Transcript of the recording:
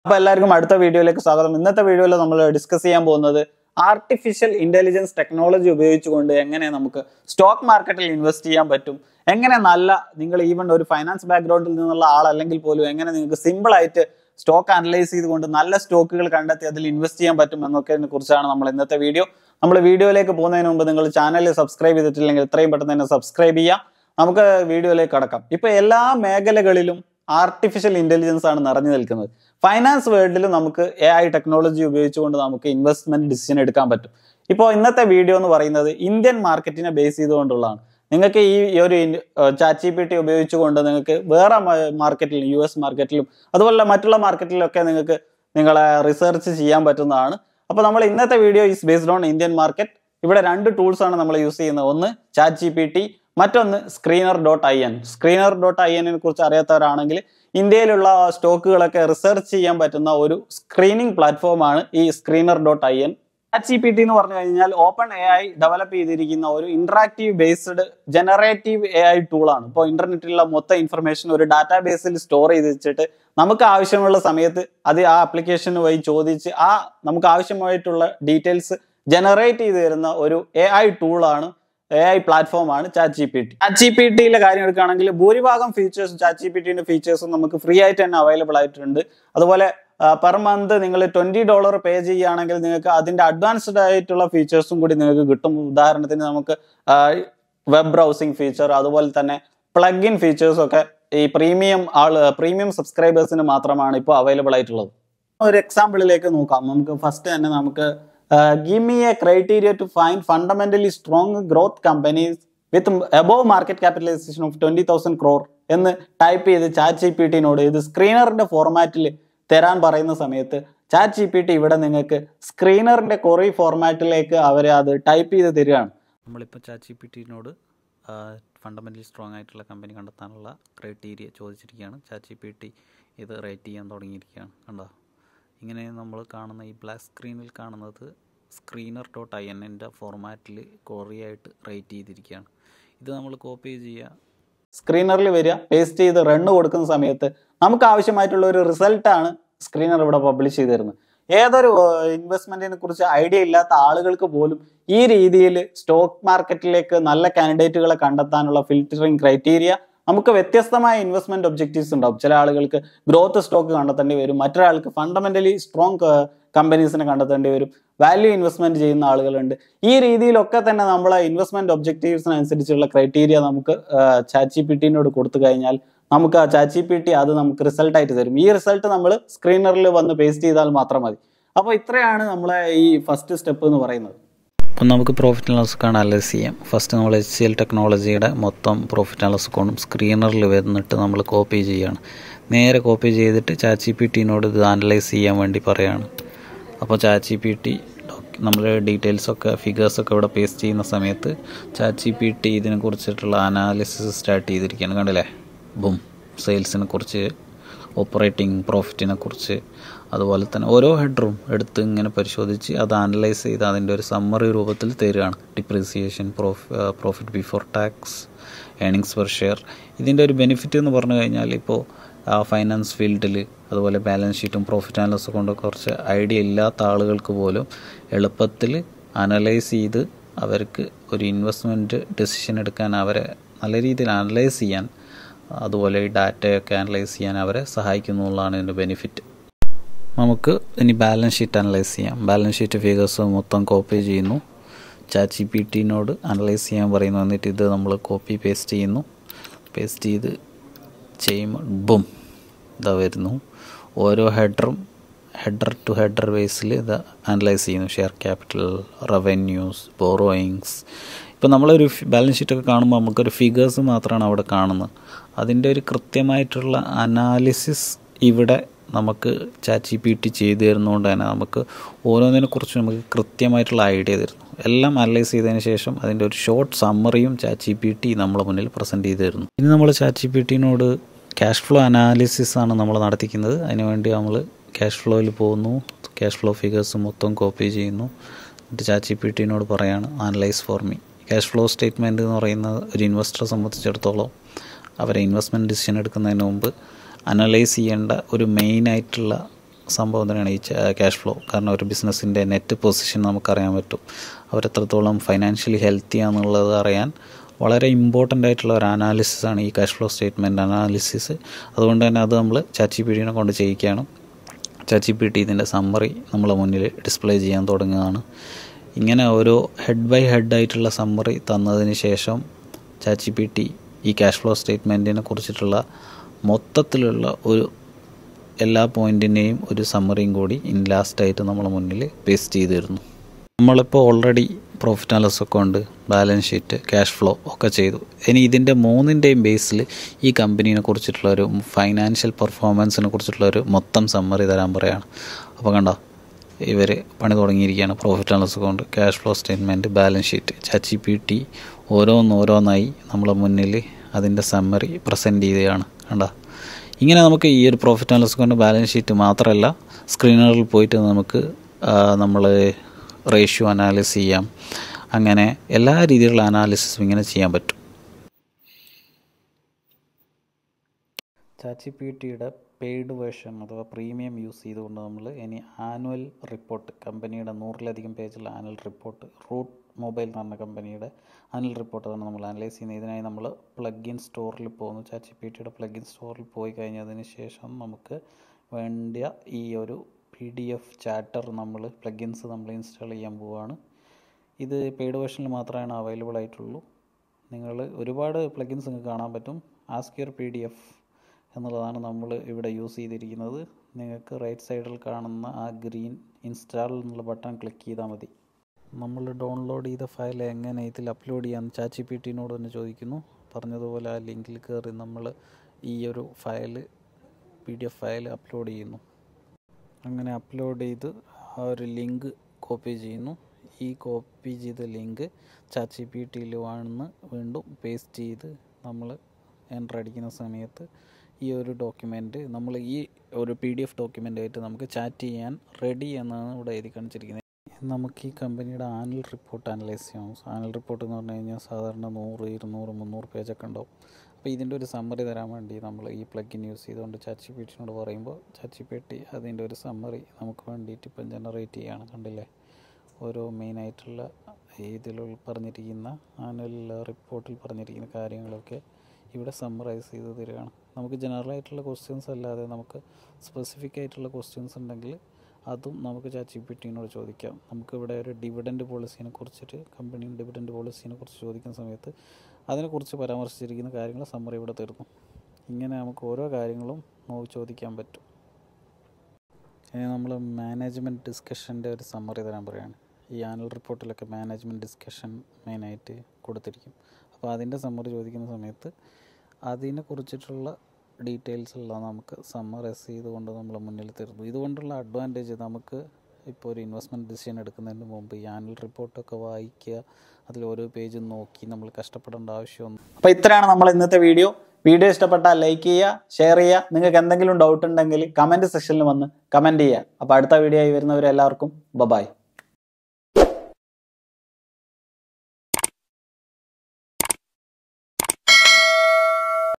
അപ്പൊ എല്ലാവർക്കും അടുത്ത വീഡിയോയിലേക്ക് സ്വാഗതം ഇന്നത്തെ വീഡിയോയിൽ നമ്മൾ ഡിസ്കസ് ചെയ്യാൻ പോകുന്നത് ആർട്ടിഫിഷ്യൽ ഇന്റലിജൻസ് ടെക്നോളജി ഉപയോഗിച്ചുകൊണ്ട് എങ്ങനെ നമുക്ക് സ്റ്റോക്ക് മാർക്കറ്റിൽ ഇൻവെസ്റ്റ് ചെയ്യാൻ പറ്റും എങ്ങനെ നല്ല നിങ്ങൾ ഈവൻ ഒരു ഫൈനാൻസ് ബാക്ക്ഗ്രൗണ്ടിൽ നിന്നുള്ള ആളല്ലെങ്കിൽ പോലും എങ്ങനെ നിങ്ങൾക്ക് സിമ്പിൾ ആയിട്ട് സ്റ്റോക്ക് അനലൈസ് ചെയ്തുകൊണ്ട് നല്ല സ്റ്റോക്കുകൾ കണ്ടെത്തി അതിൽ ഇൻവെസ്റ്റ് ചെയ്യാൻ പറ്റും എന്നൊക്കെ കുറിച്ചാണ് നമ്മൾ ഇന്നത്തെ വീഡിയോ നമ്മൾ വീഡിയോയിലേക്ക് പോകുന്നതിന് മുമ്പ് നിങ്ങൾ ചാനൽ സബ്സ്ക്രൈബ് ചെയ്തിട്ടില്ലെങ്കിൽ എത്രയും പെട്ടെന്ന് തന്നെ സബ്സ്ക്രൈബ് ചെയ്യാം നമുക്ക് വീഡിയോയിലേക്ക് കടക്കാം ഇപ്പൊ എല്ലാ മേഖലകളിലും ആർട്ടിഫിഷ്യൽ ഇന്റലിജൻസ് ആണ് നിറഞ്ഞു നിൽക്കുന്നത് ഫൈനാൻസ് വേൾഡിൽ നമുക്ക് എ ഐ ടെക്നോളജി ഉപയോഗിച്ചുകൊണ്ട് നമുക്ക് ഇൻവെസ്റ്റ്മെന്റ് ഡിസിഷൻ എടുക്കാൻ പറ്റും ഇപ്പോൾ ഇന്നത്തെ വീഡിയോ എന്ന് പറയുന്നത് ഇന്ത്യൻ മാർക്കറ്റിനെ ബേസ് ചെയ്തുകൊണ്ടുള്ളതാണ് നിങ്ങൾക്ക് ഈ ഈ ഒരു ചാറ്റ് ജി പി ടി ഉപയോഗിച്ചുകൊണ്ട് നിങ്ങൾക്ക് വേറെ മാർക്കറ്റിലും യു എസ് മാർക്കറ്റിലും അതുപോലെ മറ്റുള്ള മാർക്കറ്റിലൊക്കെ നിങ്ങൾക്ക് നിങ്ങളെ റിസർച്ച് ചെയ്യാൻ പറ്റുന്നതാണ് അപ്പോൾ നമ്മൾ ഇന്നത്തെ video is based on Indian market ഇവിടെ രണ്ട് ടൂൾസ് ആണ് നമ്മൾ യൂസ് ചെയ്യുന്നത് ഒന്ന് ചാറ്റ് ജി പി ടി മറ്റൊന്ന് screener dot I N screener dot I എന്നിനെ കുറിച്ച് അറിയാത്തവരാണെങ്കിൽ ഇന്ത്യയിലുള്ള സ്റ്റോക്കുകളൊക്കെ റിസർച്ച് ചെയ്യാൻ പറ്റുന്ന ഒരു സ്ക്രീനിങ് പ്ലാറ്റ്ഫോമാണ് ഈ screener dot I N chat G P T എന്ന് പറഞ്ഞു കഴിഞ്ഞാൽ ഓപ്പൺ എ ഐ ഡെവലപ്പ് ചെയ്തിരിക്കുന്ന ഒരു interactive based generative A I ടൂളാണ് ഇപ്പോൾ ഇന്റർനെറ്റിലുള്ള മൊത്തം ഇൻഫർമേഷൻ ഒരു ഡാറ്റാ ബേസിൽ സ്റ്റോർ ചെയ്ത് വെച്ചിട്ട് നമുക്ക് ആവശ്യമുള്ള സമയത്ത് അത് ആ ആപ്ലിക്കേഷൻ വഴി ചോദിച്ച് ആ നമുക്ക് ആവശ്യമായിട്ടുള്ള ഡീറ്റെയിൽസ് ജനറേറ്റ് ചെയ്ത് തരുന്ന ഒരു എ ഐ ടൂളാണ് എ ഐ പ്ലാറ്റ്ഫോമാണ് chat G P T chat G P ടിയിലെ കാര്യം എടുക്കുകയാണെങ്കിൽ ഭൂരിഭാഗം ഫീച്ചേഴ്സും ചാറ്റ് ജി പി ടിന്റെ ഫീച്ചേഴ്സും നമുക്ക് ഫ്രീ ആയിട്ട് തന്നെ അവൈലബിൾ ആയിട്ടുണ്ട് അതുപോലെ പെർ മന്ത് നിങ്ങൾ ട്വന്റി ഡോളർ പേ ചെയ്യുകയാണെങ്കിൽ നിങ്ങൾക്ക് അതിന്റെ അഡ്വാൻസ്ഡ് ആയിട്ടുള്ള ഫീച്ചേഴ്സും കൂടി നിങ്ങൾക്ക് കിട്ടും ഉദാഹരണത്തിന് നമുക്ക് വെബ് ബ്രൗസിംഗ് ഫീച്ചർ അതുപോലെ തന്നെ പ്ലഗ് ഇൻ ഫീച്ചേഴ്സും ഒക്കെ ഈ പ്രീമിയം ആൾ പ്രീമിയം സബ്സ്ക്രൈബേഴ്സിന് മാത്രമാണ് ഇപ്പോൾ അവൈലബിൾ ആയിട്ടുള്ളത് ഒരു എക്സാമ്പിളിലേക്ക് നോക്കാം നമുക്ക് ഫസ്റ്റ് തന്നെ നമുക്ക് give me a criteria to find fundamentally strong growth companies with above market capitalization of twenty thousand crore എന്ന് ടൈപ്പ് ചെയ്ത് ചാറ്റ് ജി പി ടിനോട് ഇത് സ്ക്രീനറിന്റെ ഫോർമാറ്റിൽ തരാൻ പറയുന്ന സമയത്ത് ചാറ്റ് ജി പി ടി ഇവിടെ നിങ്ങൾക്ക് സ്ക്രീനറിന്റെ കൊറി ഫോർമാറ്റിലേക്ക് അവർ അത് ടൈപ്പ് ചെയ്ത് തരികയാണ് നമ്മളിപ്പോൾ ചാറ്റ് ജി പി ടിനോട് ഫണ്ടമെൻ്റലി സ്ട്രോങ് ആയിട്ടുള്ള കമ്പനി കണ്ടെത്താനുള്ള ക്രൈറ്റീരിയ ചോദിച്ചിരിക്കുകയാണ് ചാറ്റ് ജി പി ടി ഇത് റേറ്റ് ചെയ്യാൻ തുടങ്ങിയിരിക്കുകയാണ് കണ്ടോ ഇങ്ങനെ നമ്മൾ കാണുന്ന ഈ ബ്ലാക്ക് സ്ക്രീനിൽ കാണുന്നത് സ്ക്രീനർ ഡോട്ട് ഐ എൻ്റെ ഫോർമാറ്റിൽ കൊറിയായിട്ട് റേറ്റ് ചെയ്തിരിക്കുകയാണ് ഇത് നമ്മൾ കോപ്പി ചെയ്യുക സ്ക്രീനറിൽ വരിക പേസ്റ്റ് ചെയ്ത് റണ്ണ് കൊടുക്കുന്ന സമയത്ത് നമുക്ക് ആവശ്യമായിട്ടുള്ള ഒരു റിസൾട്ടാണ് സ്ക്രീനർ ഇവിടെ പബ്ലിഷ് ചെയ്ത് തരുന്നത് ഏതൊരു ഇൻവെസ്റ്റ്മെന്റിനെ കുറിച്ച് ഐഡിയ ഇല്ലാത്ത ആളുകൾക്ക് പോലും ഈ രീതിയിൽ സ്റ്റോക്ക് മാർക്കറ്റിലേക്ക് നല്ല കാൻഡിഡേറ്റുകളെ കണ്ടെത്താനുള്ള ഫിൽറ്ററിംഗ് ക്രൈറ്റീരിയ നമുക്ക് വ്യത്യസ്തമായ ഇൻവെസ്റ്റ്മെന്റ് ഒബ്ജക്റ്റീവ്സ് ഉണ്ടാവും ചില ആളുകൾക്ക് ഗ്രോത്ത് സ്റ്റോക്ക് കണ്ടെത്തേണ്ടി വരും മറ്റൊരാൾക്ക് ഫണ്ടമെന്റലി സ്ട്രോങ് കമ്പനീസിനെ കണ്ടെത്തേണ്ടി വരും വാല്യൂ ഇൻവെസ്റ്റ്മെന്റ് ചെയ്യുന്ന ആളുകളുണ്ട് ഈ രീതിയിലൊക്കെ തന്നെ നമ്മളെ ഇൻവെസ്റ്റ്മെന്റ് ഒബ്ജക്റ്റീവ്സിനനുസരിച്ചുള്ള ക്രൈറ്റീരിയ നമുക്ക് ചാറ്റ് ജി പി ടിനോട് കൊടുത്തു കഴിഞ്ഞാൽ നമുക്ക് ആ ചാറ്റ് ജി പി ടി അത് നമുക്ക് റിസൾട്ട് ആയിട്ട് തരും ഈ റിസൾട്ട് നമ്മൾ സ്ക്രീനറിൽ വന്ന് പേസ്റ്റ് ചെയ്താൽ മാത്രം മതി അപ്പോൾ ഇത്രയാണ് നമ്മളെ ഈ ഫസ്റ്റ് സ്റ്റെപ്പ് എന്ന് പറയുന്നത് അപ്പം നമുക്ക് പ്രോഫിറ്റ് ആൻഡ് ലോസ് ഒക്കെ അനലൈസ് ചെയ്യാം ഫസ്റ്റ് നമ്മൾ എച്ച് സി എൽ ടെക്നോളജിയുടെ മൊത്തം പ്രോഫിറ്റ് ആൻഡ് ലോസ് അക്കൗണ്ടും സ്ക്രീനറിൽ വന്നിട്ട് നമ്മൾ കോപ്പി ചെയ്യുകയാണ് നേരെ കോപ്പി ചെയ്തിട്ട് ചാറ്റ് ജി പി ടിനോട് ഇത് അനലൈസ് ചെയ്യാൻ വേണ്ടി പറയുകയാണ് അപ്പോൾ ചാറ്റ് ജി പി ടി നമ്മൾ ഡീറ്റെയിൽസൊക്കെ ഫിഗേഴ്സൊക്കെ ഇവിടെ പേസ്റ്റ് ചെയ്യുന്ന സമയത്ത് ചാറ്റ് ജി പി ടി ഇതിനെക്കുറിച്ചിട്ടുള്ള അനാലിസിസ് സ്റ്റാർട്ട് ചെയ്തിരിക്കുകയാണ് കണ്ടില്ലേ ബും സെയിൽസിനെ കുറിച്ച് ഓപ്പറേറ്റിംഗ് പ്രോഫിറ്റിനെ കുറിച്ച് അതുപോലെ തന്നെ ഓരോ ഹെഡറും എടുത്ത് ഇങ്ങനെ പരിശോധിച്ച് അത് അനലൈസ് ചെയ്ത് അതിൻ്റെ ഒരു സമ്മറി രൂപത്തിൽ തരികയാണ് depreciation prof profit before tax earnings per share ഇതിൻ്റെ ഒരു ബെനിഫിറ്റ് എന്ന് പറഞ്ഞു കഴിഞ്ഞാൽ ഇപ്പോൾ ആ ഫൈനാൻസ് ഫീൽഡിൽ അതുപോലെ ബാലൻസ് ഷീറ്റും പ്രോഫിറ്റ് ആൻഡ് ലോസ് കൊണ്ട് കുറച്ച് ഐഡിയ ഇല്ലാത്ത ആളുകൾക്ക് പോലും എളുപ്പത്തിൽ അനലൈസ് ചെയ്ത് അവർക്ക് ഒരു ഇൻവെസ്റ്റ്മെൻറ്റ് ഡെസിഷൻ എടുക്കാൻ അവരെ നല്ല രീതിയിൽ അനലൈസ് ചെയ്യാൻ അതുപോലെ ഈ ഡാറ്റയൊക്കെ അനലൈസ് ചെയ്യാൻ അവരെ സഹായിക്കുന്നു എന്നുള്ളതാണ് ഇതിൻ്റെ ബെനിഫിറ്റ് നമുക്ക് ഇനി ബാലൻസ് ഷീറ്റ് അനലൈസ് ചെയ്യാം ബാലൻസ് ഷീറ്റ് ഫിഗേഴ്സ് മൊത്തം കോപ്പി ചെയ്യുന്നു ചാറ്റ് ജി പി ടിനോട് അനലൈസ് ചെയ്യാൻ പറയുന്നു എന്നിട്ട് ഇത് നമ്മൾ കോപ്പി പേസ്റ്റ് ചെയ്യുന്നു പേസ്റ്റ് ചെയ്ത് ചെയ്യുമ്പോൾ ബും ഇതാ വരുന്നു ഓരോ ഹെഡറും ഹെഡർ ടു ഹെഡർ ബേസിൽ ഇത് അനലൈസ് ചെയ്യുന്നു ഷെയർ ക്യാപിറ്റൽ റവന്യൂസ് ബോറോയിങ്സ് ഇപ്പോൾ നമ്മളൊരു ബാലൻസ് ഷീറ്റൊക്കെ കാണുമ്പോൾ നമുക്കൊരു ഫിഗേഴ്സ് മാത്രമാണ് അവിടെ കാണുന്നത് അതിൻ്റെ ഒരു കൃത്യമായിട്ടുള്ള അനാലിസിസ് ഇവിടെ നമുക്ക് ചാറ്റ് ജി പി ടി ചെയ്തു തരുന്നതുകൊണ്ട് തന്നെ നമുക്ക് ഓരോന്നിനെ കുറിച്ച് നമുക്ക് കൃത്യമായിട്ടുള്ള ഐഡിയ തരുന്നു എല്ലാം അനലൈസ് ചെയ്തതിന് ശേഷം അതിൻ്റെ ഒരു ഷോർട്ട് സമ്മറിയും ചാറ്റ് ജി പി ടി നമ്മളെ മുന്നിൽ പ്രസൻറ്റ് ചെയ്ത് തരുന്നു ഇനി നമ്മൾ ചാറ്റ് ജി പി ടിനോട് ക്യാഷ് ഫ്ലോ അനാലിസിസ് ആണ് നമ്മൾ നടത്തിക്കുന്നത് അതിനുവേണ്ടി നമ്മൾ ക്യാഷ് ഫ്ലോയിൽ പോകുന്നു ക്യാഷ് ഫ്ലോ ഫിഗേഴ്സ് മൊത്തം കോപ്പി ചെയ്യുന്നു എന്നിട്ട് ചാറ്റ് ജി പി ടിനോട് പറയാണ് analyse for me cash flow statement എന്ന് പറയുന്നത് ഒരു ഇൻവെസ്റ്ററെ സംബന്ധിച്ചിടത്തോളം അവരെ ഇൻവെസ്റ്റ്മെൻറ്റ് ഡിസിഷൻ എടുക്കുന്നതിന് മുമ്പ് അനലൈസ് ചെയ്യേണ്ട ഒരു മെയിൻ ആയിട്ടുള്ള സംഭവം തന്നെയാണ് ഈ ക്യാഷ് ഫ്ലോ കാരണം ഒരു ബിസിനസ്സിൻ്റെ നെറ്റ് പൊസിഷൻ നമുക്കറിയാൻ പറ്റും അവരെത്രത്തോളം ഫൈനാൻഷ്യലി ഹെൽത്തി ആണെന്നുള്ളത് അറിയാൻ വളരെ ഇമ്പോർട്ടൻ്റ് ആയിട്ടുള്ള ഒരു അനാലിസിസ് ആണ് ഈ ക്യാഷ് ഫ്ലോ സ്റ്റേറ്റ്മെൻറ്റ് അനാലിസിസ് അതുകൊണ്ട് തന്നെ അത് നമ്മൾ ചാച്ചി പീഡിനെ കൊണ്ട് ചെയ്യിക്കുകയാണ് ചാച്ചി പി ടി ഇതിൻ്റെ സമ്മറി നമ്മളെ മുന്നിൽ ഡിസ്പ്ലേ ചെയ്യാൻ തുടങ്ങുകയാണ് ഇങ്ങനെ ഓരോ ഹെഡ് ബൈ ഹെഡ് ആയിട്ടുള്ള സമ്മറി തന്നതിന് ശേഷം ചാച്ചി പി ടി ഈ ക്യാഷ് ഫ്ലോ സ്റ്റേറ്റ്മെൻറ്റിനെ കുറിച്ചിട്ടുള്ള മൊത്തത്തിലുള്ള ഒരു എല്ലാ പോയിൻറ്റിൻ്റെയും ഒരു സമ്മറിയും കൂടി ഇൻ ലാസ്റ്റായിട്ട് നമ്മളെ മുന്നിൽ പേസ്റ്റ് ചെയ്ത് തരുന്നു നമ്മളിപ്പോൾ already profit and loss account balance sheet cash flow ഒക്കെ ചെയ്തു ഇനി ഇതിൻ്റെ മൂന്നിൻ്റെയും ബേസിൽ ഈ കമ്പനീനെ കുറിച്ചിട്ടുള്ള ഒരു ഫൈനാൻഷ്യൽ പെർഫോമൻസിനെ കുറിച്ചിട്ടുള്ള ഒരു മൊത്തം സമ്മറി തരാൻ പറയുകയാണ് അപ്പോൾ കണ്ടോ ഇവർ പണി തുടങ്ങിയിരിക്കുകയാണ് profit and loss account cash flow statement balance sheet ചച്ചി പി ടി ഓരോന്നോരോന്നായി നമ്മളെ മുന്നിൽ അതിൻ്റെ സമ്മറി പ്രസൻറ്റ് ചെയ്യുകയാണ് കണ്ടോ ഇങ്ങനെ നമുക്ക് ഈ ഒരു profit and loss account balance sheet മാത്രമല്ല സ്ക്രീനറിൽ പോയിട്ട് നമുക്ക് നമ്മൾ റേഷ്യോ അനാലിസ് ചെയ്യാം അങ്ങനെ എല്ലാ രീതിയിലുള്ള അനാലിസിസും ഇങ്ങനെ ചെയ്യാൻ പറ്റും ചാച്ചി പി ടിയുടെ പെയ്ഡ് വേർഷൻ അഥവാ പ്രീമിയം യൂസ് ചെയ്തുകൊണ്ട് നമ്മൾ ഇനി ആനുവൽ റിപ്പോർട്ട് കമ്പനിയുടെ നൂറിലധികം പേജുള്ള ആനുവൽ റിപ്പോർട്ട് റൂട്ട് മൊബൈൽ എന്ന് പറഞ്ഞ കമ്പനിയുടെ ആനുവൽ റിപ്പോർട്ടാണ് നമ്മൾ അനലൈസ് ചെയ്യുന്നത് ഇതിനായി നമ്മൾ പ്ലഗ് ഇൻ സ്റ്റോറിൽ പോകുന്നു ചാച്ചി പി ടിയുടെ പ്ലഗ് ഇൻ സ്റ്റോറിൽ പോയി കഴിഞ്ഞതിന് ശേഷം നമുക്ക് വേണ്ടിയ ഈ ഒരു പി ഡി എഫ് ചാറ്റർ നമ്മൾ പ്ലഗിൻസ് നമ്മൾ ഇൻസ്റ്റാൾ ചെയ്യാൻ പോവുകയാണ് ഇത് പെയ്ഡ് വേർഷനിൽ മാത്രമാണ് അവൈലബിൾ ആയിട്ടുള്ളൂ നിങ്ങൾ ഒരുപാട് പ്ലഗിൻസ് നിങ്ങൾക്ക് കാണാൻ പറ്റും ask your P D F എന്നുള്ളതാണ് നമ്മൾ ഇവിടെ യൂസ് ചെയ്തിരിക്കുന്നത് നിങ്ങൾക്ക് റൈറ്റ് സൈഡിൽ കാണുന്ന ആ ഗ്രീൻ ഇൻസ്റ്റാൾ എന്നുള്ള ബട്ടൺ ക്ലിക്ക് ചെയ്താൽ മതി നമ്മൾ ഡൗൺലോഡ് ചെയ്ത ഫയൽ എങ്ങനെ ഇതിൽ അപ്ലോഡ് ചെയ്യാൻ ചാച്ചി പി ടിനോട് തന്നെ ചോദിക്കുന്നു പറഞ്ഞതുപോലെ ആ ലിങ്കിൽ കയറി നമ്മൾ ഈ ഒരു file P D F file upload ചെയ്യുന്നു അങ്ങനെ അപ്ലോഡ് ചെയ്ത് ആ ഒരു ലിങ്ക് കോപ്പി ചെയ്യുന്നു ഈ കോപ്പി ചെയ്ത ലിങ്ക് ചാച്ചി പി ടിയിൽ വന്ന് വീണ്ടും പേസ്റ്റ് ചെയ്ത് നമ്മൾ എൻ്റർ അടിക്കുന്ന സമയത്ത് ഈ ഒരു ഡോക്യുമെൻ്റ് നമ്മൾ ഈ ഒരു പി ഡി എഫ് ഡോക്യുമെൻ്റായിട്ട് നമുക്ക് ചാറ്റ് ചെയ്യാൻ റെഡി എന്നാണ് ഇവിടെ എഴുതി കാണിച്ചിരിക്കുന്നത് നമുക്ക് ഈ കമ്പനിയുടെ ആനുവൽ റിപ്പോർട്ട് അനലൈസ് ചെയ്യാം ആനുവൽ റിപ്പോർട്ട് എന്ന് പറഞ്ഞു കഴിഞ്ഞാൽ സാധാരണ നൂറ് ഇരുന്നൂറ് മുന്നൂറ് പേജൊക്കെ ഉണ്ടാവും അപ്പോൾ ഇതിൻ്റെ ഒരു സമ്മറി തരാൻ വേണ്ടി നമ്മൾ ഈ പ്ലഗിൻ യൂസ് ചെയ്തുകൊണ്ട് ചാച്ചി പി ടിനോട് പറയുമ്പോൾ ചാച്ചി പി ടി അതിൻ്റെ ഒരു സമ്മറി നമുക്ക് വേണ്ടിയിട്ട് ഇപ്പം ജനറേറ്റ് ചെയ്യുകയാണ് കണ്ടില്ലേ ഓരോ മെയിനായിട്ടുള്ള ഇതിൽ പറഞ്ഞിരിക്കുന്ന ആനുവൽ റിപ്പോർട്ടിൽ പറഞ്ഞിരിക്കുന്ന കാര്യങ്ങളൊക്കെ ഇവിടെ സമ്മറൈസ് ചെയ്ത് തരികയാണ് നമുക്ക് ജനറൽ ആയിട്ടുള്ള ക്വസ്റ്റ്യൻസ് അല്ലാതെ നമുക്ക് സ്പെസിഫിക് ആയിട്ടുള്ള ക്വസ്റ്റ്യൻസ് ഉണ്ടെങ്കിൽ അതും നമുക്ക് ചാച്ചി പി ടിനോട് ചോദിക്കാം നമുക്ക് ഇവിടെ ഒരു ഡിവിഡൻഡ് പോളിസീനെ കുറിച്ചിട്ട് കമ്പനിയുടെ ഡിവിഡൻഡ് പോളിസീനെ കുറിച്ച് ചോദിക്കുന്ന സമയത്ത് അതിനെക്കുറിച്ച് പരാമർശിച്ചിരിക്കുന്ന കാര്യങ്ങൾ സമ്മറി ഇവിടെ തരുന്നു ഇങ്ങനെ നമുക്ക് ഓരോ കാര്യങ്ങളും നോക്കി ചോദിക്കാൻ പറ്റും ഇനി നമ്മൾ മാനേജ്മെൻറ്റ് ഡിസ്കഷൻ്റെ ഒരു സമ്മറി തരാൻ പറയുകയാണ് ഈ ആനുവൽ റിപ്പോർട്ടിലൊക്കെ മാനേജ്മെൻറ്റ് ഡിസ്കഷൻ മെയിനായിട്ട് കൊടുത്തിരിക്കും അപ്പോൾ അതിൻ്റെ സമ്മറി ചോദിക്കുന്ന സമയത്ത് അതിനെ കുറിച്ചിട്ടുള്ള ഡീറ്റെയിൽസ് എല്ലാം നമുക്ക് സമ്മറൈസ് ചെയ്തുകൊണ്ട് നമ്മൾ മുന്നിൽ തരുന്നു ഇതുകൊണ്ടുള്ള അഡ്വാൻറ്റേജ് നമുക്ക് ഇപ്പോൾ ഒരു ഇൻവെസ്റ്റ്മെൻറ്റ് ഡിസിഷൻ എടുക്കുന്നതിന് മുമ്പ് ഈ ആനുവൽ റിപ്പോർട്ടൊക്കെ വായിക്കുക അതിൽ ഓരോ പേജും നോക്കി നമ്മൾ കഷ്ടപ്പെടേണ്ട ആവശ്യമൊന്നും അപ്പോൾ ഇത്രയാണ് നമ്മൾ ഇന്നത്തെ വീഡിയോ വീഡിയോ ഇഷ്ടപ്പെട്ടാൽ ലൈക്ക് ചെയ്യുക ഷെയർ ചെയ്യുക നിങ്ങൾക്ക് എന്തെങ്കിലും ഡൗട്ട് ഉണ്ടെങ്കിൽ കമൻറ്റ് സെക്ഷനിൽ വന്ന് കമൻറ്റ് ചെയ്യുക അപ്പോൾ അടുത്ത വീഡിയോ ആയി വരുന്നവരെല്ലാവർക്കും ബബായ്